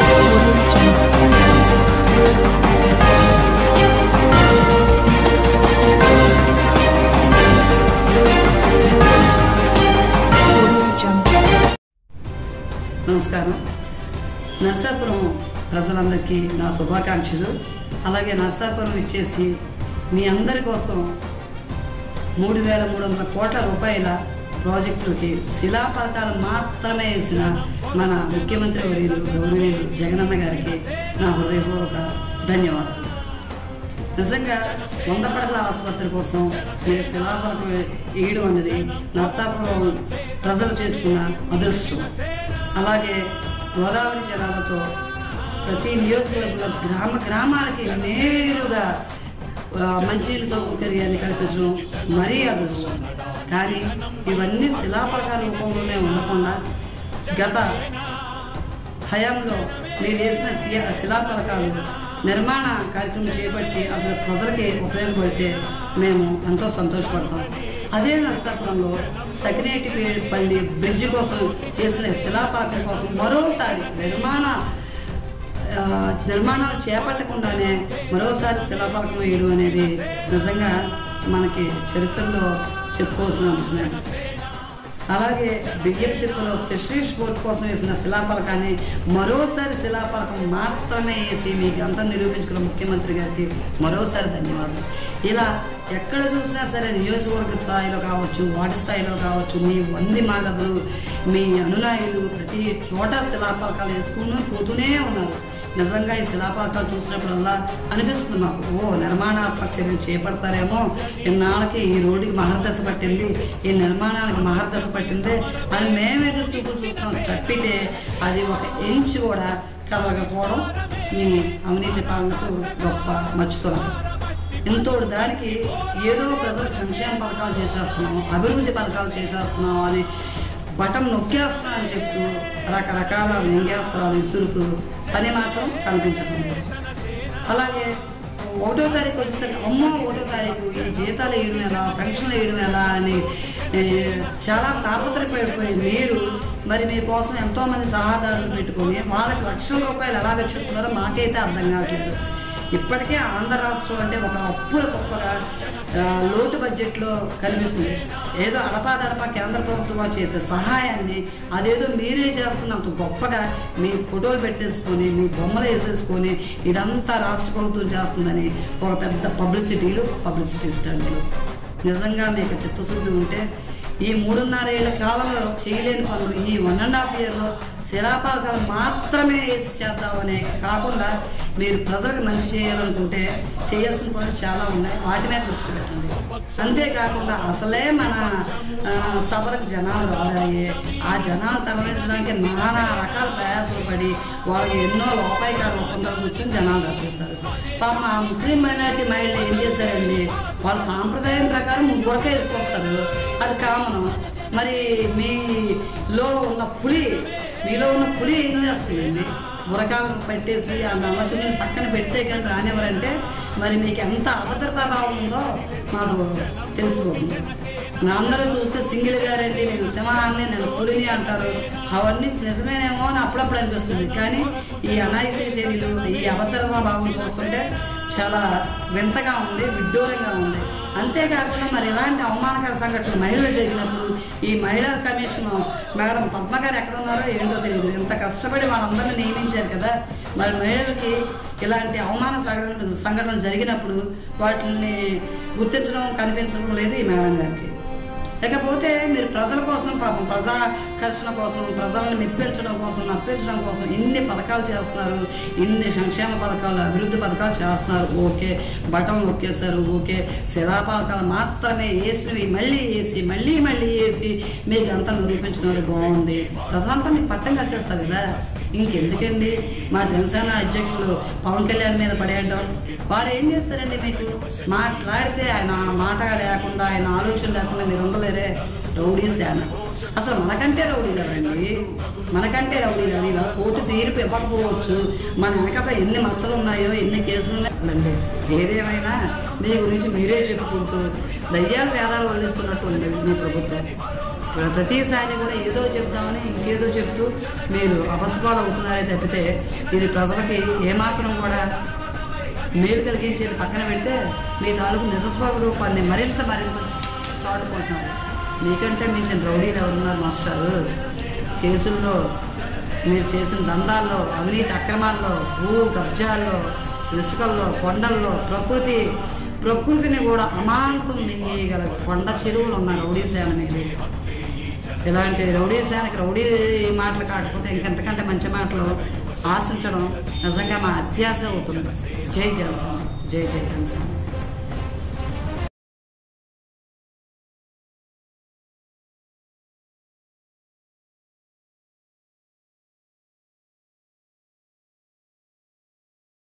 నమస్కారం నర్సాపురం ప్రజలందరికీ నా శుభాకాంక్షలు అలాగే నర్సాపురం ఇచ్చేసి మీ అందరి కోసం మూడు వేల మూడు వందల కోట్ల రూపాయల ప్రాజెక్టులకి శిలాపలకాలు మాత్రమే వేసిన మన ముఖ్యమంత్రి వర్యులు గౌరవనీయులు జగనన్న గారికి నా హృదయపూర్వక ధన్యవాదాలు నిజంగా వంద పడకల ఆసుపత్రి కోసం మీరు శిలాపలకం వేయడం అనేది నర్సాపురం ప్రజలు చేసుకున్న అదృష్టం అలాగే గోదావరి జలాలతో ప్రతి నియోజకవర్గంలో గ్రామ గ్రామాలకి నేరుగా ఆ, మంచినీళ్ళ సౌకర్యాన్ని కల్పించడం మరీ అదృష్టం కానీ ఇవన్నీ శిలాపలకాల రూపంలోనే ఉండకుండా గత హయాంలో మీరు వేసిన శిలా- శిలాఫలకాలు నిర్మాణ కార్యక్రమం చేపట్టి అసలు ప్రజలకి ఉపయోగపడితే మేము ఎంతో సంతోషపడతాం అదే నరసాపురంలో సకినేటి పల్లి బ్రిడ్జ్ కోసం చేసిన శిలాఫలకం కోసం మరోసారి నిర్మాణ ఆ, నిర్మాణాలు చేపట్టకుండానే మరోసారి శిలాఫలకం వేయడం అనేది నిజంగా మనకి చరిత్రలో చెప్పుకోవాల్సిన అంశమే అలాగే బియ్యం తిప్పలో ఫిషరీస్ బోర్డ్ కోసం వేసిన శిలాఫలకాన్ని మరోసారి శిలాఫలకం మాత్రమే వేసి మీకు అంతా నిరూపించుకున్న ముఖ్యమంత్రి గారికి మరోసారి ధన్యవాదాలు ఇలా ఎక్కడ చూసినా సరే నియోజకవర్గ స్థాయిలో కావచ్చు వార్డు స్థాయిలో కావచ్చు మీ వంది మాగదులు మీ అనునాయులు ప్రతి చోట శిలాఫలకాలు వేసుకుని పోతూనే ఉన్నారు నిజంగా ఈ శిలాపాకాలు చూసినప్పుడల్లా అనిపిస్తుంది మాకు ఓ నిర్మాణాత్మక చర్యలు చేపడతారేమో ఇన్నాళ్ళకి ఈ రోడ్డుకి మహర్దశ పట్టింది ఈ నిర్మాణానికి మహర్దశ పట్టింది అని మేము ఎదురు చూపు చూస్తాం తప్పితే అది ఒక ఇంచ్ కూడా కలగకపోవడం మీ అవినీతి పాలనకు గొప్ప మర్చుతున్నాం ఇంతోడు దానికి ఏదో ప్రజలకు సంక్షేమ పథకాలు చేసేస్తున్నాం అభివృద్ధి పథకాలు చేసేస్తున్నాం అని బటన్ నొక్కేస్తున్నా అని చెప్తూ రకరకాల వ్యంగ్యాస్త్రాలు విసురుతూ పని మాత్రం కనిపించడం లేదు అలాగే ఒకటో తారీఖు వచ్చేసరికి అమ్మో ఒకటో తారీఖు ఈ జీతాలు వేయడం ఎలా పెన్షన్లు వేయడం ఎలా అని ఏ, చాలా తాపత్రపడిపోయి మీరు మరి మీకోసం ఎంతో మంది సహాదారులు పెట్టుకొని వాళ్ళకి లక్షల రూపాయలు ఎలా వెచ్చిస్తున్నారో మాకైతే అర్థం కావట్లేదు ఇప్పటికే ఆంధ్ర రాష్ట్రం అంటే ఒక అప్పుల గొప్పగా ఆ, లోటు బడ్జెట్లో కనిపిస్తుంది ఏదో అడపాదడపా కేంద్ర ప్రభుత్వం చేసే సహాయాన్ని అదేదో మీరే చేస్తున్నంత గొప్పగా మీ ఫోటోలు పెట్టేసుకొని మీ బొమ్మలు వేసేసుకొని ఇదంతా రాష్ట్ర ప్రభుత్వం చేస్తుందని ఒక పెద్ద పబ్లిసిటీలు పబ్లిసిటీ స్టంట్లు నిజంగా మీకు చిత్తశుద్ధి ఉంటే ఈ మూడున్నరేళ్ల కాలంలో చేయలేని పనులు ఈ వన్ అండ్ హాఫ్ ఇయర్లో శిలాపాలకాలు మాత్రమే వేసి చేద్దామనే కాకుండా మీరు ప్రజలకు మంచి చేయాలనుకుంటే చేయాల్సిన పనులు చాలా ఉన్నాయి వాటి మీద దృష్టి పెట్టండి అంతేకాకుండా అసలే మన ఆ, సభలకు జనాలు రారాయే ఆ జనాలు తరలించడానికి నానా రకాల ప్రయాసాలు పడి వాళ్ళకి ఎన్నో లోపాయికార ఒప్పందాలు కూర్చొని జనాలు రప్పిస్తారు పాపం ఆ ముస్లిం మైనారిటీ మహిళలు ఏం చేశారండి వాళ్ళ సాంప్రదాయం ప్రకారం బుడక వేసుకొస్తారు అది కామన్ మరి మీలో ఉన్న పులి మీలో ఉన్న పులి ఏం చేస్తుందండి బురకాలను పెట్టేసి ఆ నల్లచుని పక్కన పెడితే కానీ రానివ్వరంటే మరి మీకు ఎంత అభద్రతా భావం ఉందో మాకు తెలిసిపోతుంది నా అందరూ చూస్తే సింగిల్ గారండి నేను సింహాన్ని నేను పులిని అంటారు అవన్నీ నిజమేనేమో అని అప్పుడప్పుడు అనిపిస్తుంది కానీ ఈ అనాయక చర్యలు ఈ అభద్రతా భావం చూస్తుంటే చాలా వింతగా ఉంది విడ్డూరంగా ఉంది అంతేకాకుండా మరి ఇలాంటి అవమానకర సంఘటనలు మహిళలు జరిగినప్పుడు ఈ మహిళా కమిషన్ మేడం పద్మ గారు ఎక్కడ ఉన్నారో ఏంటో తెలియదు ఇంత కష్టపడి వాళ్ళందరినీ నియమించారు కదా మరి మహిళలకి ఇలాంటి అవమాన సంఘటనలు సంఘటనలు జరిగినప్పుడు వాటిని గుర్తించడం కనిపించడం లేదు ఈ మేడం గారికి లేకపోతే మీరు ప్రజల కోసం పాపం ప్రజాకర్షణ కోసం ప్రజలను మెప్పించడం కోసం నప్పించడం కోసం ఇన్ని పథకాలు చేస్తున్నారు ఇన్ని సంక్షేమ పథకాలు అభివృద్ధి పథకాలు చేస్తున్నారు ఓకే బటన్ నొక్కేశారు ఓకే శిలా పథకాలు మాత్రమే వేసి మళ్ళీ వేసి మళ్ళీ మళ్ళీ వేసి మీకు అంతా నిరూపించుకున్నారు బాగుంది ప్రజలంతా మీకు పట్టం కట్టేస్తారు కదా ఇంకెందుకండి మా జనసేన అధ్యక్షులు పవన్ కళ్యాణ్ మీద పడేయడం వారు ఏం చేస్తారండి మీకు మాట్లాడితే ఆయన మాట లేకుండా ఆయన ఆలోచన లేకుండా మీరు ఉండలేరే రౌడీ సేన అసలు మనకంటే రౌడీ కదండి మనకంటే రౌడీ కాదు ఇలా కోర్టు తీర్పు ఇవ్వకపోవచ్చు మన వెనకత ఎన్ని మచ్చలు ఉన్నాయో ఎన్ని కేసులు ఉన్నాయండి ఏదేమైనా మీ గురించి మీరే చెప్పుకుంటూ దయ్యాలు వేదాలు వదిలిస్తున్నట్టు ఉంది మీ ప్రభుత్వం ప్ర- ప్రతిసారి కూడా ఏదో చెప్దామని ఇంకేదో చెప్తూ మీరు అపస్పాలు అవుతున్నారే తప్పితే ఇది ప్రజలకి ఏమాత్రం కూడా మేలు కలిగించేది పక్కన పెడితే మీ తాలూకు నిజస్వరూపాన్ని రూపాన్ని మరింత మరింత చాటుకుంటున్నారు మీకంటే మించిన రౌడీలు ఎవరున్నారు మాస్టారు కేసుల్లో మీరు చేసిన దందాల్లో అవినీతి అక్రమాల్లో భూ కబ్జాల్లో ఇసుకల్లో కొండల్లో ప్రకృతి ప్రకృతిని కూడా అమాంతం మింగేయగల కొండ చెరువులు ఉన్న రౌడీ సేన మీది ఇలాంటి రౌడీ సేనకి రౌడీ మాటలు కాకపోతే ఇంకెంతకంటే మంచి మాటలు ఆశించడం నిజంగా మా అత్యాశ అవుతుంది జై జనసేన జై జై జనసేన